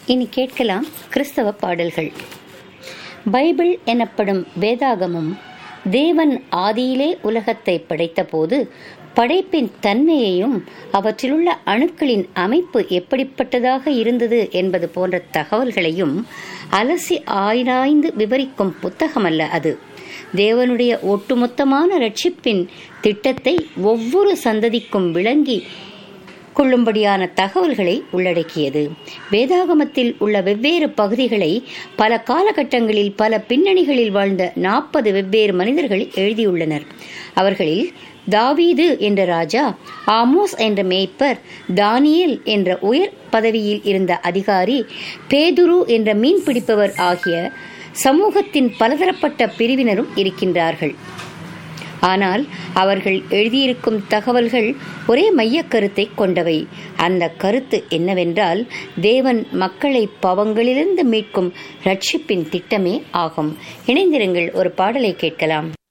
இனி கேட்கலாம் கிறிஸ்தவ பாடல்கள் பைபிள் எனப்படும் வேதாகமம் தேவன் ஆதியிலே உலகத்தை படைத்தபோது படைப்பின் தன்மையையும் அவற்றிலுள்ள அணுக்களின் அமைப்பு எப்படிப்பட்டதாக இருந்தது என்பது போன்ற தகவல்களையும் அலசி ஆராய்ந்து விவரிக்கும் புத்தகமல்ல அது தேவனுடைய ஒட்டுமொத்தமான ரட்சிப்பின் திட்டத்தை ஒவ்வொரு சந்ததிக்கும் விளங்கி கொள்ளும்படியான தகவல்களை உள்ளடக்கியது வேதாகமத்தில் உள்ள வெவ்வேறு பகுதிகளை பல காலகட்டங்களில் பல பின்னணிகளில் வாழ்ந்த நாற்பது வெவ்வேறு மனிதர்கள் எழுதியுள்ளனர் அவர்களில் தாவீது என்ற ராஜா ஆமோஸ் என்ற மேய்ப்பர் தானியேல் என்ற உயர் பதவியில் இருந்த அதிகாரி பேதுரு என்ற மீன் பிடிப்பவர் ஆகிய சமூகத்தின் பலதரப்பட்ட பிரிவினரும் இருக்கின்றார்கள் ஆனால் அவர்கள் எழுதியிருக்கும் தகவல்கள் ஒரே மைய கருத்தை கொண்டவை அந்த கருத்து என்னவென்றால் தேவன் மக்களை பவங்களிலிருந்து மீட்கும் ரட்சிப்பின் திட்டமே ஆகும் இணைந்திருங்கள் ஒரு பாடலை கேட்கலாம்